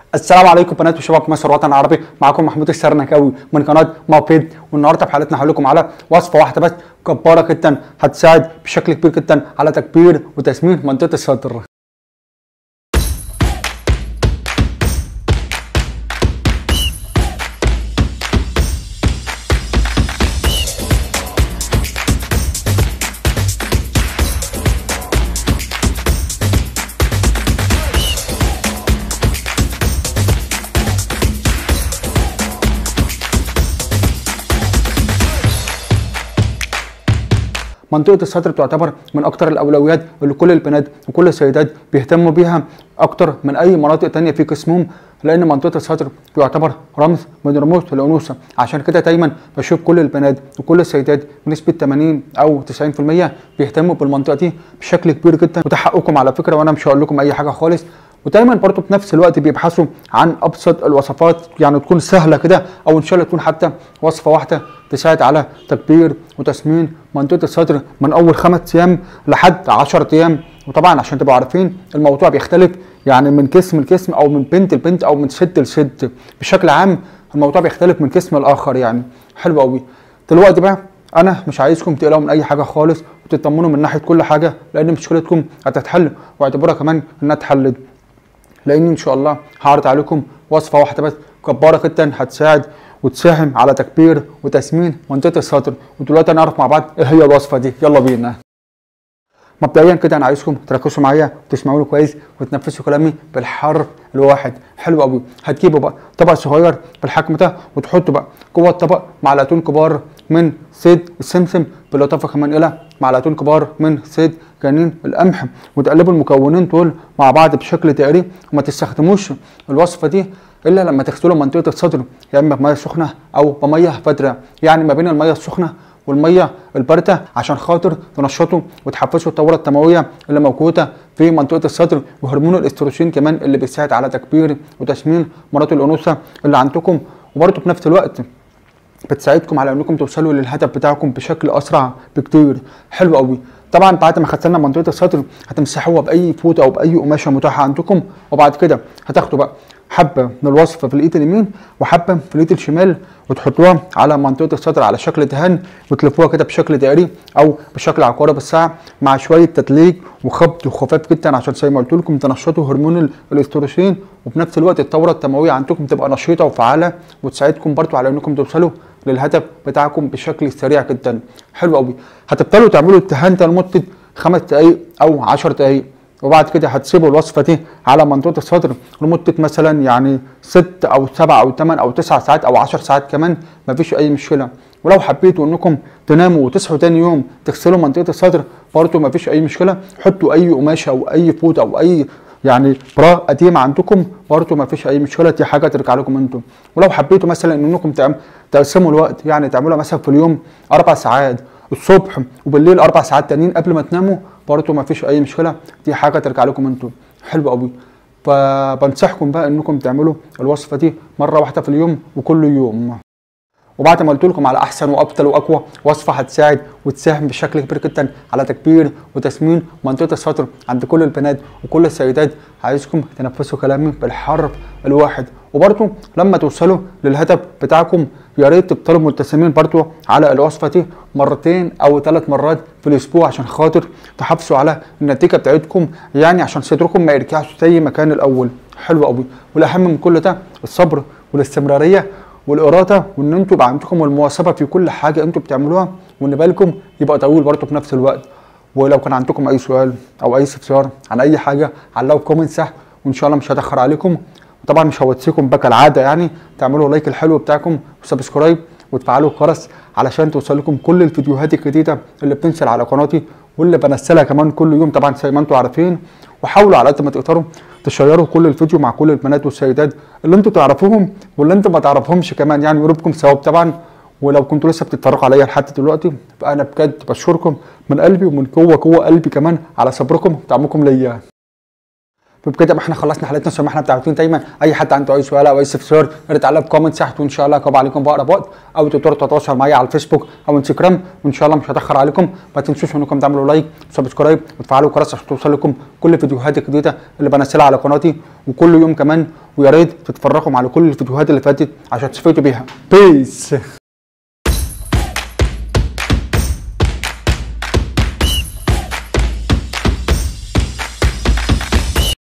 السلام عليكم بنات وشباب مصر الوطن العربي معاكم محمود السرنكاوي من قناه مابيد والنهارده في حلقتنا هقول لكم على وصفه واحده بس جباره جدا هتساعد بشكل كبير جدا على تكبير وتسمين منطقه الصدر منطقه الصدر تعتبر من اكتر الاولويات اللي كل البنات وكل السيدات بيهتموا بيها اكتر من اي مناطق تانية في جسمهم لان منطقه الصدر تعتبر رمز من رموز الانوثه عشان كده دايما بشوف كل البنات وكل السيدات بنسبه 80 او 90% بيهتموا بالمنطقه دي بشكل كبير جدا وده حقكم على فكره وانا مش هقول لكم اي حاجه خالص ودايما برضه في نفس الوقت بيبحثوا عن ابسط الوصفات يعني تكون سهله كده او ان شاء الله تكون حتى وصفه واحده تساعد على تكبير وتسمين منطقه الصدر من اول خمس ايام لحد 10 ايام وطبعا عشان تبقوا عارفين الموضوع بيختلف يعني من جسم لجسم او من بنت لبنت او من ست لست بشكل عام الموضوع بيختلف من جسم لاخر يعني حلو قوي دلوقتي بقى انا مش عايزكم تقلقوا من اي حاجه خالص وتطمنوا من ناحيه كل حاجه لان مشكلتكم هتتحل واعتبروها كمان انها اتحلت لان ان شاء الله هعرض عليكم وصفه واحده بس جباره جدا هتساعد وتساهم على تكبير وتسمين منطقه الصدر ودلوقتي هنعرف مع بعض ايه هي الوصفه دي يلا بينا مبدئيا كده انا عايزكم تركزوا معايا وتسمعوا لي كويس وتنفذوا كلامي بالحرف الواحد حلو قوي هتجيبوا بقى طبق صغير بالحجم ده وتحطوا بقى جوه الطبق معلقتين كبار من زيت السمسم بالاضافه كمان الى معلقتين كبار من زيت جنين القمح وتقلبوا المكونين دول مع بعض بشكل دائري وما تستخدموش الوصفه دي الا لما تغسلوا منطقه الصدر يا اما بميه سخنه او بميه فاتره يعني ما بين الميه السخنه والميه البارده عشان خاطر تنشطوا وتحفزوا الدوره الدمويه اللي موجوده في منطقه الصدر وهرمون الاستروجين كمان اللي بيساعد على تكبير وتسمين مرات الانوثه اللي عندكم وبرضه في نفس الوقت بتساعدكم على انكم توصلوا للهدف بتاعكم بشكل اسرع بكتير حلو قوي طبعا بعد ما غسلنا منطقه الصدر هتمسحوها باي فوطه او باي قماشه متاحه عندكم وبعد كده هتاخدوا بقى حبه من الوصفه في الايد اليمين وحبه في الايد الشمال وتحطوها على منطقه الصدر على شكل دهان وتلفوها كده بشكل دائري او بشكل عقارب الساعه مع شويه تدليك وخبط وخفاف جدا عشان زي ما قلت لكم تنشطوا هرمون الاستروجين وفي نفس الوقت الدوره الدمويه عندكم تبقى نشيطه وفعاله وتساعدكم برضو على انكم توصلوا للهدف بتاعكم بشكل سريع جدا حلو قوي هتبتدوا تعملوا الدهان ده لمده خمس دقائق او 10 دقائق وبعد كده هتسيبوا الوصفه دي على منطقه الصدر لمده مثلا يعني ست او سبع او ثمان او تسع ساعات او 10 ساعات كمان مفيش اي مشكله ولو حبيتوا انكم تناموا وتصحوا تاني يوم تغسلوا منطقه الصدر برضه مفيش اي مشكله حطوا اي قماشه او اي فوط او اي يعني برا قديمه عندكم برضه ما فيش اي مشكله دي حاجه ترجع لكم انتم ولو حبيتوا مثلا انكم تقسموا الوقت يعني تعملوها مثلا في اليوم اربع ساعات الصبح وبالليل اربع ساعات تانيين قبل ما تناموا برضه ما فيش اي مشكله دي حاجه ترجع لكم انتم حلو قوي فبنصحكم بقى انكم تعملوا الوصفه دي مره واحده في اليوم وكل يوم وبعد ما قلت لكم على احسن وابطل واقوى وصفه هتساعد وتساهم بشكل كبير جدا على تكبير وتسمين منطقه الصدر عند كل البنات وكل السيدات عايزكم تنفذوا كلامي بالحرف الواحد وبرضه لما توصلوا للهدف بتاعكم يا ريت تفضلوا ملتزمين برضه على الوصفه دي مرتين او ثلاث مرات في الاسبوع عشان خاطر تحافظوا على النتيجه بتاعتكم يعني عشان صدركم ما يرجعش زي ما كان الاول حلو قوي والاهم من كل ده الصبر والاستمراريه والاراده وان انتوا يبقى عندكم المواظبه في كل حاجه انتوا بتعملوها وان بالكم يبقى طويل برضه في نفس الوقت ولو كان عندكم اي سؤال او اي استفسار عن اي حاجه علقوا كومنت تحت وان شاء الله مش هتاخر عليكم وطبعا مش هوصيكم بقى كالعاده يعني تعملوا لايك الحلو بتاعكم وسبسكرايب وتفعلوا الجرس علشان توصل لكم كل الفيديوهات الجديده اللي بتنزل على قناتي واللي بنزلها كمان كل يوم طبعا زي ما انتم عارفين وحاولوا على قد ما تقدروا تشيروا كل الفيديو مع كل البنات والسيدات اللي انتوا تعرفوهم واللي انتوا ما تعرفهمش كمان يعني وربكم ثواب طبعا ولو كنتوا لسه بتتفرجوا عليا لحد دلوقتي فانا بجد بشكركم من قلبي ومن جوه جوه قلبي كمان على صبركم ودعمكم ليا وبكده يبقى احنا خلصنا حلقتنا زي ما احنا متعودين دايما اي حد عنده اي سؤال او اي استفسار يا ريت عليها بكومنت تحت وان شاء الله اجاوب عليكم باقرب وقت او تقدروا تتواصلوا معايا على الفيسبوك او انستجرام وان شاء الله مش هتاخر عليكم ما تنسوش انكم تعملوا لايك وسبسكرايب وتفعلوا الجرس عشان توصل لكم كل الفيديوهات الجديده اللي بنزلها على قناتي وكل يوم كمان ويا ريت تتفرجوا على كل الفيديوهات اللي فاتت عشان تستفيدوا بيها بيس